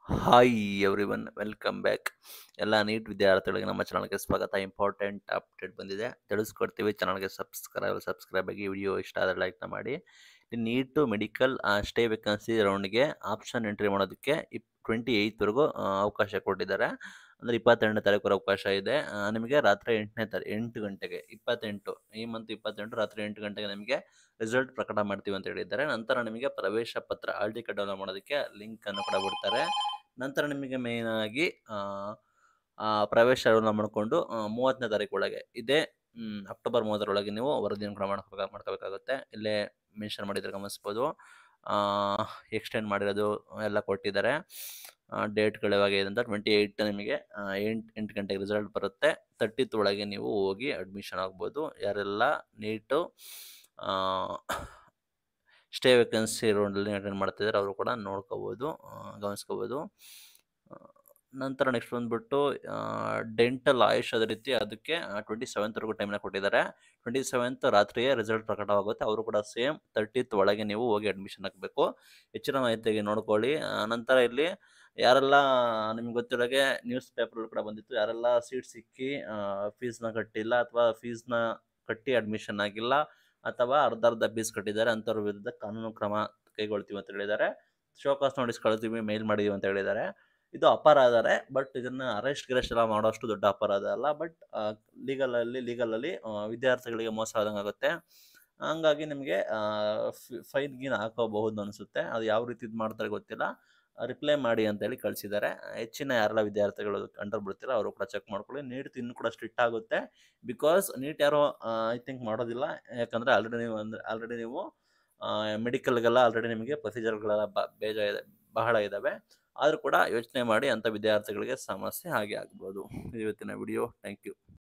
hi everyone welcome back ಎಲ್ಲ NEET ವಿದ್ಯಾರ್ಥಿಗಳಿಗೆ ನಮ್ಮ ಚಾನಲ್ಗೆ ಸ್ವಾಗತ ಇಂಪಾರ್ಟೆಂಟ್ ಅಪ್ಡೇಟ್ ಬಂದಿದೆ ತಿಳಿಸ್ಕೊಡ್ತೀವಿ ಚಾನಲ್ಗೆ ಸಬ್ಸ್ಕ್ರೈಬ್ ಸಬ್ಸ್ಕ್ರೈಬ್ ಆಗಿ ವಿಡಿಯೋ ಇಷ್ಟ ಆದರೆ ಲೈಕ್ನ ಮಾಡಿ ನೀಟು ಮೆಡಿಕಲ್ ಸ್ಟೇ ವೇಕೆನ್ಸಿ ರೌಂಡ್ಗೆ ಆಪ್ಷನ್ ಎಂಟ್ರಿ ಮಾಡೋದಕ್ಕೆ ಇಪ್ ಟ್ವೆಂಟಿ ಏಯ್ತ್ವರೆಗೂ ಅವಕಾಶ ಕೊಟ್ಟಿದ್ದಾರೆ ಅಂದರೆ ಇಪ್ಪತ್ತೆರಡನೇ ತಾರೀಕು ಅವಕಾಶ ಇದೆ ಆ, ನಿಮಗೆ ರಾತ್ರಿ ಎಂಟನೇ ತಾರೀಕು ಎಂಟು ಗಂಟೆಗೆ ಇಪ್ಪತ್ತೆಂಟು ಈ ಮಂತ್ ಇಪ್ಪತ್ತೆಂಟು ರಾತ್ರಿ ಎಂಟು ಗಂಟೆಗೆ ನಿಮಗೆ ರಿಸಲ್ಟ್ ಪ್ರಕಟ ಮಾಡ್ತೀವಿ ಅಂತ ಹೇಳಿದ್ದಾರೆ ನಂತರ ನಿಮಗೆ ಪ್ರವೇಶ ಪತ್ರ ಆಲ್ ಟಿಕೆಟ್ ಡೌನ್ಲೋಡ್ ಮಾಡೋದಕ್ಕೆ ಲಿಂಕನ್ನು ಕೂಡ ಬಿಡ್ತಾರೆ ನಂತರ ನಿಮಗೆ ಮೇಯ್ನ್ ಆಗಿ ಆ, ಆ, ಪ್ರವೇಶ ಡೌನ್ಲೋಡ್ ಮಾಡಿಕೊಂಡು ಮೂವತ್ತನೇ ತಾರೀಕು ಒಳಗೆ ಇದೇ ಮ್, ಅಕ್ಟೋಬರ್ ಮೂವತ್ತರೊಳಗೆ ನೀವು ವರದಿಯನ್ನು ಕೂಡ ಮಾಡ್ಕೋಬೇಕು ಮಾಡ್ಕೋಬೇಕಾಗುತ್ತೆ ಇಲ್ಲೇ ಮೆನ್ಷನ್ ಮಾಡಿದ್ರೆ ಗಮನಿಸ್ಬೋದು ಎಕ್ಸ್ಟೆಂಡ್ ಮಾಡಿರೋದು ಎಲ್ಲ ಕೊಟ್ಟಿದ್ದಾರೆ ಡೇಟ್ಗಳು ಯಾವಾಗ ಇದೆ ಅಂತ ಟ್ವೆಂಟಿ ಏಯ್ಟ್ ನಿಮಗೆ ಎಂಟು ಎಂಟು ಗಂಟೆಗೆ ರಿಸಲ್ಟ್ ಬರುತ್ತೆ ತರ್ಟಿತ್ ಒಳಗೆ ನೀವು ಹೋಗಿ ಅಡ್ಮಿಷನ್ ಆಗ್ಬೋದು ಯಾರೆಲ್ಲ ನೀಟು ಸ್ಟೇ ವೇಕೆನ್ಸಿ ರೌಂಡಲ್ಲಿ ಅಟೆಂಡ್ ಮಾಡ್ತಿದ್ದಾರೆ ಅವರು ಕೂಡ ನೋಡ್ಕೋಬೋದು ಆ, ಗಮನಿಸ್ಕೋಬೋದು ಆ, ನಂತರ ನೆಕ್ಸ್ಟ್ ಬಂದ್ಬಿಟ್ಟು ಡೆಂಟಲ್ ಆಯುಷ್ ಅದೇ ರೀತಿ ಅದಕ್ಕೆ ಟ್ವೆಂಟಿ ಸೆವೆಂತ್ವರೆಗೂ ಟೈಮ್ನ ಕೊಟ್ಟಿದ್ದಾರೆ ಟ್ವೆಂಟಿ ಸೆವೆಂತ್ ರಾತ್ರಿಯೇ ರಿಸಲ್ಟ್ ಪ್ರಕಟವಾಗುತ್ತೆ ಅವರು ಕೂಡ ಸೇಮ್ ತರ್ಟಿತ್ ಒಳಗೆ ನೀವು ಹೋಗಿ ಅಡ್ಮಿಷನ್ ಹಾಕಬೇಕು ಹೆಚ್ಚಿನ ಮಾಹಿತಿಗೆ ನೋಡ್ಕೊಳ್ಳಿ ಆ, ನಂತರ ಇಲ್ಲಿ ಯಾರೆಲ್ಲ ನಿಮ್ಗೆ ಗೊತ್ತಿರೋಗೆ ನ್ಯೂಸ್ ಪೇಪರ್ ಕೂಡ ಬಂದಿತ್ತು ಯಾರೆಲ್ಲ ಸೀಟ್ ಸಿಕ್ಕಿ ಫೀಸ್ನ ಕಟ್ಟಿಲ್ಲ ಅಥವಾ ಫೀಸ್ನ ಕಟ್ಟಿ ಅಡ್ಮಿಷನ್ ಆಗಿಲ್ಲ ಅಥವಾ ಅರ್ಧ ಅರ್ಧ ಫೀಸ್ ಕಟ್ಟಿದ್ದಾರೆ ಅಂಥವ್ರ ವಿರುದ್ಧ ಕಾನೂನು ಕ್ರಮ ಕೈಗೊಳ್ತೀವಿ ಅಂತ ಹೇಳಿದ್ದಾರೆ ಶೋಕಾಸ್ ನೋಟಿಸ್ ಕಳಿಸ್ತೀವಿ ಮೇಲ್ ಮಾಡಿದೀವಿ ಅಂತ ಹೇಳಿದ್ದಾರೆ ಇದು ಅಪರಾಧನೇ ಬಟ್ ಇದನ್ನ ಅರೆಸ್ಟ್ ಗಿರೆಸ್ಟ್ ಎಲ್ಲ ಮಾಡೋಷ್ಟು ದೊಡ್ಡ ಅಪರಾಧ ಅಲ್ಲ ಬಟ್ ಲೀಗಲಲ್ಲಿ ಲೀಗಲಲ್ಲಿ ವಿದ್ಯಾರ್ಥಿಗಳಿಗೆ ಮೋಸ ಆದಂಗೆ ಆಗುತ್ತೆ ಹಂಗಾಗಿ ನಿಮಗೆ ಫೈನ್ ಗೀನ್ ಹಾಕೋಬಹುದು ಅನಿಸುತ್ತೆ ಅದು ಯಾವ ರೀತಿ ಇದು ಮಾಡ್ತಾರೆ ಗೊತ್ತಿಲ್ಲ ರಿಪ್ಲೈ ಮಾಡಿ ಅಂತೇಳಿ ಕಳಿಸಿದ್ದಾರೆ ಹೆಚ್ಚಿನ ಯಾರೆಲ್ಲ ವಿದ್ಯಾರ್ಥಿಗಳು ಅಂಡರ್ ಬಿಡ್ತೀರ ಅವರು ಕೂಡ ಚೆಕ್ ಮಾಡ್ಕೊಳ್ಳಿ ನೀಟ್ ಇನ್ನೂ ಕೂಡ ಸ್ಟ್ರಿಕ್ಟ್ ಆಗುತ್ತೆ ಬಿಕಾಸ್ ನೀಟ್ ಯಾರೋ ಐ ಥಿಂಕ್ ಮಾಡೋದಿಲ್ಲ ಯಾಕಂದರೆ ಆಲ್ರೆಡಿ ನೀವು ಅಂದರೆ ಆಲ್ರೆಡಿ ನೀವು ಮೆಡಿಕಲ್ಗೆಲ್ಲ ಆಲ್ರೆಡಿ ನಿಮಗೆ ಪ್ರೊಸೀಜರ್ಗಳೆಲ್ಲ ಬ ಬೇಜ ಇದೆ ಬಹಳ ಇದ್ದಾವೆ ಆದರೂ ಕೂಡ ಯೋಚನೆ ಮಾಡಿ ಅಂಥ ವಿದ್ಯಾರ್ಥಿಗಳಿಗೆ ಸಮಸ್ಯೆ ಹಾಗೆ ಆಗ್ಬೋದು ಇದು ಇವತ್ತಿನ ವಿಡಿಯೋ ಥ್ಯಾಂಕ್ ಯು